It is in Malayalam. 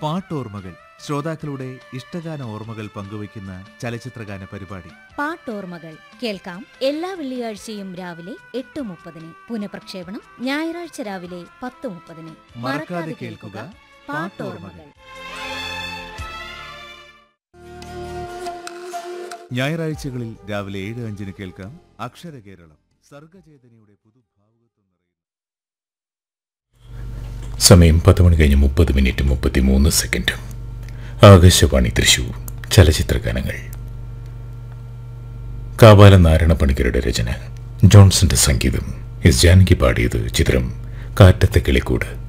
പാട്ടോർമ്മകൾ ശ്രോതാക്കളുടെ ഇഷ്ടഗാന ഓർമ്മകൾ പങ്കുവയ്ക്കുന്ന ചലച്ചിത്രഗാന പരിപാടി പാട്ടോർമ്മകൾ കേൾക്കാം എല്ലാ വെള്ളിയാഴ്ചയും രാവിലെ എട്ട് മുപ്പതിന് പുനഃപ്രക്ഷേപണം ഞായറാഴ്ച രാവിലെ പത്ത് മുപ്പതിന് മറക്കാതെ കേൾക്കുക പാട്ടോർമ്മകൾ ഞായറാഴ്ചകളിൽ രാവിലെ ഏഴ് അഞ്ചിന് കേൾക്കാം അക്ഷര കേരളം സർഗചേതനയുടെ പുതുഭാവുകത്വം നിറയുന്ന സമയം പത്ത് മണി കഴിഞ്ഞ് മുപ്പത് മിനിറ്റ് മുപ്പത്തി മൂന്ന് സെക്കൻഡ് ആകാശവാണി തൃശൂർ ചലച്ചിത്ര ഗാനങ്ങൾ കാവാല നാരായണ പണിക്കരുടെ രചന ജോൺസന്റെ സംഗീതം എസ് ജാനകി പാടിയത് ചിത്രം കാറ്റത്തെ കിളിക്കൂട്